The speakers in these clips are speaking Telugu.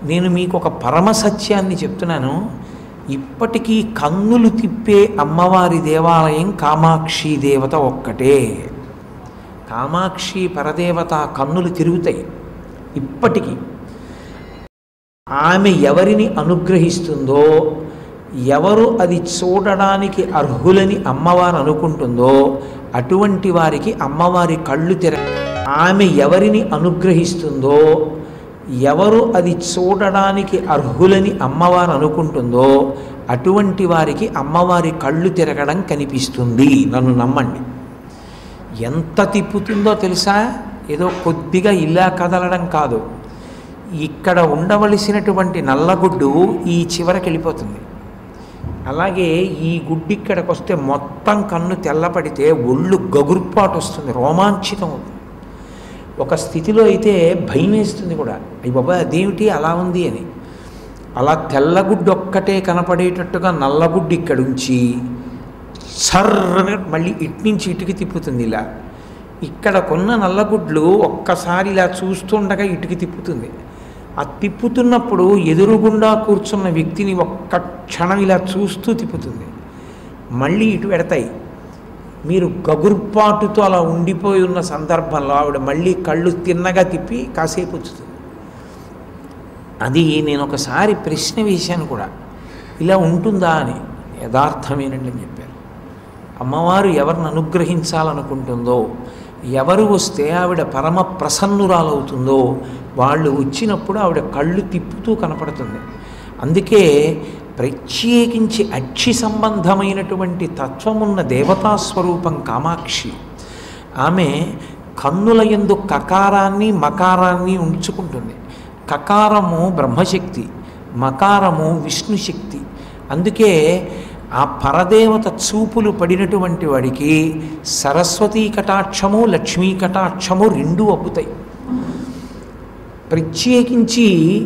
నేను మీకు ఒక పరమ సత్యాన్ని చెప్తున్నాను ఇప్పటికీ కన్నులు తిప్పే అమ్మవారి దేవాలయం కామాక్షి దేవత ఒక్కటే కామాక్షి పరదేవత కన్నులు తిరుగుతాయి ఇప్పటికీ ఆమె ఎవరిని అనుగ్రహిస్తుందో ఎవరు అది చూడడానికి అర్హులని అమ్మవారు అనుకుంటుందో అటువంటి వారికి అమ్మవారి కళ్ళు తెర ఆమె ఎవరిని అనుగ్రహిస్తుందో ఎవరు అది చూడడానికి అర్హులని అమ్మవారు అనుకుంటుందో అటువంటి వారికి అమ్మవారి కళ్ళు తిరగడం కనిపిస్తుంది నన్ను నమ్మండి ఎంత తిప్పుతుందో తెలుసా ఏదో కొద్దిగా ఇలా కదలడం కాదు ఇక్కడ ఉండవలసినటువంటి నల్లగుడ్డు ఈ చివరికి వెళ్ళిపోతుంది అలాగే ఈ గుడ్డు ఇక్కడికి వస్తే మొత్తం కన్ను తెల్లపడితే ఒళ్ళు గగుర్పాటు వస్తుంది రోమాంచితం అవుతుంది ఒక స్థితిలో అయితే భయం వేస్తుంది కూడా అయ్యి బాబా అదేమిటి అలా ఉంది అని అలా తెల్లగుడ్డు ఒక్కటే కనపడేటట్టుగా నల్లగుడ్డు ఇక్కడ ఉంచి సర్రని మళ్ళీ ఇటు నుంచి ఇటుకి తిప్పుతుంది ఇలా ఇక్కడ కొన్న నల్లగుడ్లు ఒక్కసారి ఇలా చూస్తుండగా ఇటుకి తిప్పుతుంది ఆ తిప్పుతున్నప్పుడు ఎదురుగుండా కూర్చున్న వ్యక్తిని ఒక్క క్షణం ఇలా చూస్తూ తిప్పుతుంది మళ్ళీ ఇటు పెడతాయి మీరు గగుర్పాటుతో అలా ఉండిపోయి ఉన్న సందర్భంలో ఆవిడ మళ్ళీ కళ్ళు తిన్నగా తిప్పి కాసేపు వచ్చుతుంది అది నేను ఒకసారి ప్రశ్న వేశాను కూడా ఇలా ఉంటుందా అని యథార్థమేనండి అని చెప్పారు అమ్మవారు ఎవరిని అనుగ్రహించాలనుకుంటుందో ఎవరు వస్తే ఆవిడ పరమ ప్రసన్నురాలవుతుందో వాళ్ళు వచ్చినప్పుడు ఆవిడ కళ్ళు తిప్పుతూ కనపడుతుంది అందుకే ప్రత్యేకించి అక్షి సంబంధమైనటువంటి తత్వమున్న దేవతా స్వరూపం కామాక్షి ఆమె కన్నుల ఎందు కకారాన్ని మకారాన్ని ఉంచుకుంటుంది కకారము బ్రహ్మశక్తి మకారము విష్ణుశక్తి అందుకే ఆ పరదేవత చూపులు పడినటువంటి వాడికి సరస్వతీ కటాక్షము లక్ష్మీ కటాక్షము రెండూ అబ్బుతాయి ప్రత్యేకించి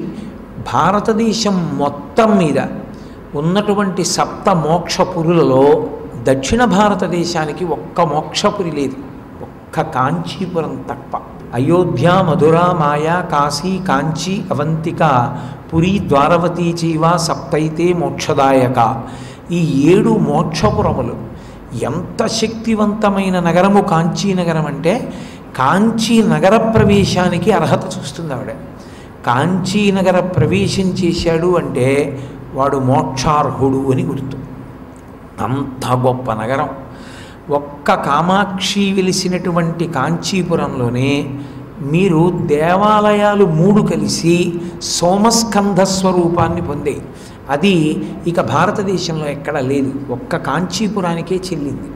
భారతదేశం మొత్తం మీద ఉన్నటువంటి సప్త మోక్షపురులలో దక్షిణ భారతదేశానికి ఒక్క మోక్షపురి లేదు ఒక్క కాంచీపురం తప్ప అయోధ్య మధుర మాయా కాశీ కాంచీ అవంతిక పురి ద్వారవతీ చీవ సప్తైతే మోక్షదాయక ఈ ఏడు మోక్షపురములు ఎంత శక్తివంతమైన నగరము కాంచీ నగరం అంటే కాంచీ నగర ప్రవేశానికి అర్హత చూస్తుంది ఆవిడ కాంచీ నగర ప్రవేశం చేశాడు అంటే వాడు మోక్షార్హుడు అని గుర్తు అంత గొప్ప నగరం ఒక్క కామాక్షి వెలిసినటువంటి కాంచీపురంలోనే మీరు దేవాలయాలు మూడు కలిసి సోమస్కంధ స్వరూపాన్ని పొందాయి అది ఇక భారతదేశంలో ఎక్కడా లేదు ఒక్క కాంచీపురానికే చెల్లింది